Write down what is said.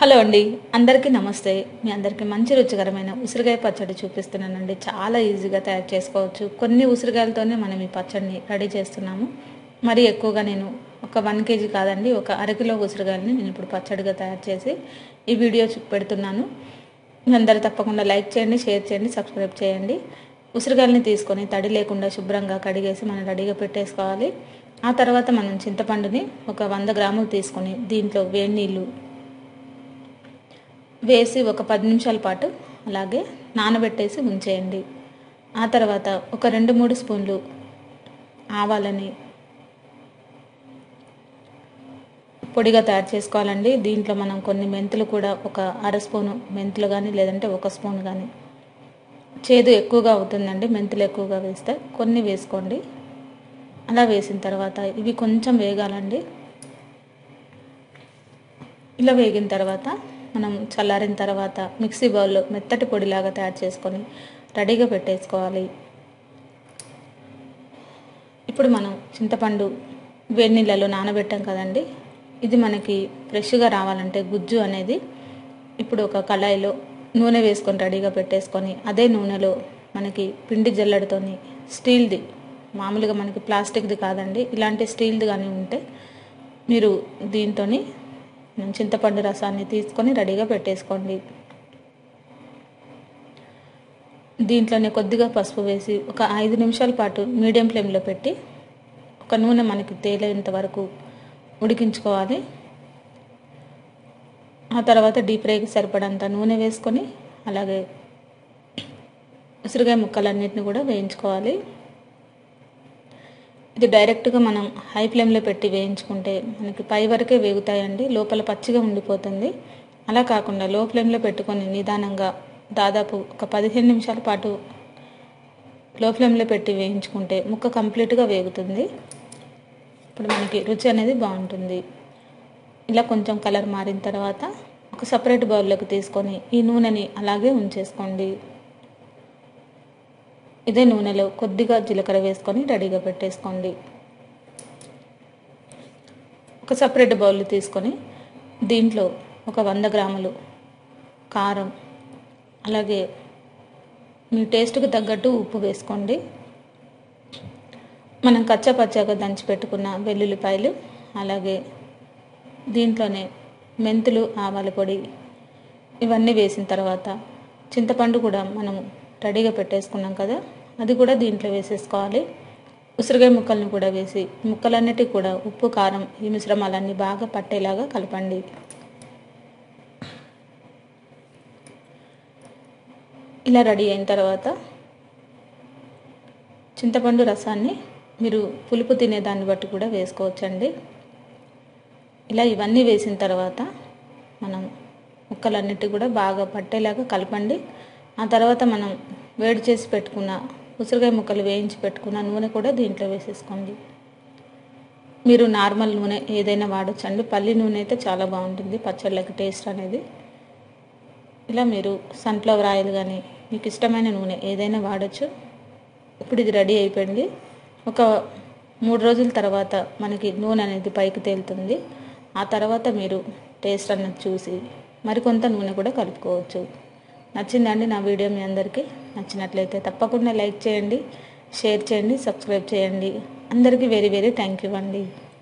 hello అండి అందరికీ నమస్తే మీ అందరికీ మంచి రుచికరమైన ఉసిరికాయ పచ్చడి చూపిస్తున్నానండి చాలా ఈజీగా తయారు చేసుకోవచ్చు కొన్ని ఉసిరికాయలతోనే మనం ఈ పచ్చడిని రెడీ చేస్తున్నాము మరి ఎక్కువగా నేను ఒక వన్ కేజీ కాదండి ఒక అరకిలో ఉసిరికాయలని నేను ఇప్పుడు పచ్చడిగా తయారు చేసి ఈ వీడియో చూ- పెడుతున్నాను మీ అందరూ తప్పకుండా లైక్ చేయండి షేర్ చేయండి సబ్స్క్రైబ్ చేయండి ఉసిరికాయలని తీసుకొని తడి లేకుండా శుభ్రంగా కడిగేసి మనం రెడీగా పెట్టేసుకోవాలి ఆ తర్వాత మనం చింతపండుని ఒక వంద గ్రాములు తీసుకొని దీంట్లో వేడి నీళ్ళు వేసి ఒక పది నిమిషాల పాటు అలాగే నానబెట్టేసి ఉంచేయండి ఆ తర్వాత ఒక రెండు మూడు స్పూన్లు ఆవాలని పొడిగా తయారు చేసుకోవాలండి దీంట్లో మనం కొన్ని మెంతులు కూడా ఒక అర స్పూను మెంతులు కానీ లేదంటే ఒక స్పూన్ కానీ చేదు ఎక్కువగా అవుతుందండి మెంతులు ఎక్కువగా వేస్తే కొన్ని వేసుకోండి అలా వేసిన తర్వాత ఇవి కొంచెం వేగాలండి ఇలా వేగిన తర్వాత మనం చల్లారిన తర్వాత మిక్సీ బౌల్లో మెత్తటి పొడిలాగా తయారు చేసుకొని రెడీగా పెట్టేసుకోవాలి ఇప్పుడు మనం చింతపండు వేడి నీళ్ళలో నానబెట్టాం కదండి ఇది మనకి ఫ్రెష్గా రావాలంటే గుజ్జు అనేది ఇప్పుడు ఒక కళాయిలో నూనె వేసుకొని రెడీగా పెట్టేసుకొని అదే నూనెలో మనకి పిండి జల్లెడతోని స్టీల్ది మామూలుగా మనకి ప్లాస్టిక్ది కాదండి ఇలాంటి స్టీల్ది కానీ ఉంటే మీరు దీంతో చింతపండు రసాన్ని తీసుకొని రెడీగా పెట్టేసుకోండి దీంట్లోనే కొద్దిగా పసుపు వేసి ఒక ఐదు నిమిషాల పాటు మీడియం ఫ్లేమ్లో పెట్టి ఒక నూనె మనకి తేలేంత వరకు ఉడికించుకోవాలి ఆ తర్వాత డీప్ ఫ్రైకి సరిపడంత నూనె వేసుకొని అలాగే ఉసిరికాయ ముక్కలన్నిటిని కూడా వేయించుకోవాలి ఇది డైరెక్ట్గా మనం హై ఫ్లేమ్లో పెట్టి వేయించుకుంటే మనకి పై వరకే వేగుతాయండి లోపల పచ్చిగా ఉండిపోతుంది అలా కాకుండా లో ఫ్లేమ్లో పెట్టుకొని నిదానంగా దాదాపు ఒక పదిహేను నిమిషాల పాటు లో ఫ్లేమ్లో పెట్టి వేయించుకుంటే ముక్క కంప్లీట్గా వేగుతుంది ఇప్పుడు మనకి రుచి అనేది బాగుంటుంది ఇలా కొంచెం కలర్ మారిన తర్వాత ఒక సపరేట్ బౌల్లోకి తీసుకొని ఈ నూనెని అలాగే ఉంచేసుకోండి ఇదే నూనెలో కొద్దిగా జీలకర్ర వేసుకొని రెడీగా పెట్టేసుకోండి ఒక సపరేట్ బౌల్ తీసుకొని దీంట్లో ఒక వంద గ్రాములు కారం అలాగే మీ టేస్ట్కి తగ్గట్టు ఉప్పు వేసుకోండి మనం కచ్చా పచ్చాగా దంచి పెట్టుకున్న వెల్లుల్లిపాయలు అలాగే దీంట్లోనే మెంతులు ఆవాల పొడి ఇవన్నీ వేసిన తర్వాత చింతపండు కూడా మనం రెడీగా పెట్టేసుకున్నాం కదా అది కూడా దీంట్లో వేసేసుకోవాలి ఉసిరికాయ ముక్కల్ని కూడా వేసి ముక్కలన్నిటికీ కూడా ఉప్పు కారం ఈ మిశ్రమాలన్నీ బాగా పట్టేలాగా కలపండి ఇలా రెడీ అయిన తర్వాత చింతపండు రసాన్ని మీరు పులుపు తినే దాన్ని బట్టి కూడా వేసుకోవచ్చండి ఇలా ఇవన్నీ వేసిన తర్వాత మనం ముక్కలన్నిటి కూడా బాగా పట్టేలాగా కలపండి ఆ తర్వాత మనం వేడి చేసి పెట్టుకున్న ఉసిరికాయ ముక్కలు వేయించి పెట్టుకున్న నూనె కూడా దీంట్లో వేసేసుకోండి మీరు నార్మల్ నూనె ఏదైనా వాడచ్చండి పల్లి నూనె అయితే చాలా బాగుంటుంది పచ్చళ్ళకి టేస్ట్ అనేది ఇలా మీరు సన్ఫ్లవర్ ఆయిల్ కానీ మీకు ఇష్టమైన నూనె ఏదైనా వాడచ్చు ఇప్పుడు ఇది రెడీ అయిపోయింది ఒక మూడు రోజుల తర్వాత మనకి నూనె అనేది పైకి తేలుతుంది ఆ తర్వాత మీరు టేస్ట్ అన్నది చూసి మరికొంత నూనె కూడా కలుపుకోవచ్చు నచ్చిందండి నా వీడియో మీ అందరికీ నచ్చినట్లయితే తప్పకుండా లైక్ చేయండి షేర్ చేయండి సబ్స్క్రైబ్ చేయండి అందరికీ వెరీ వెరీ థ్యాంక్ యూ అండి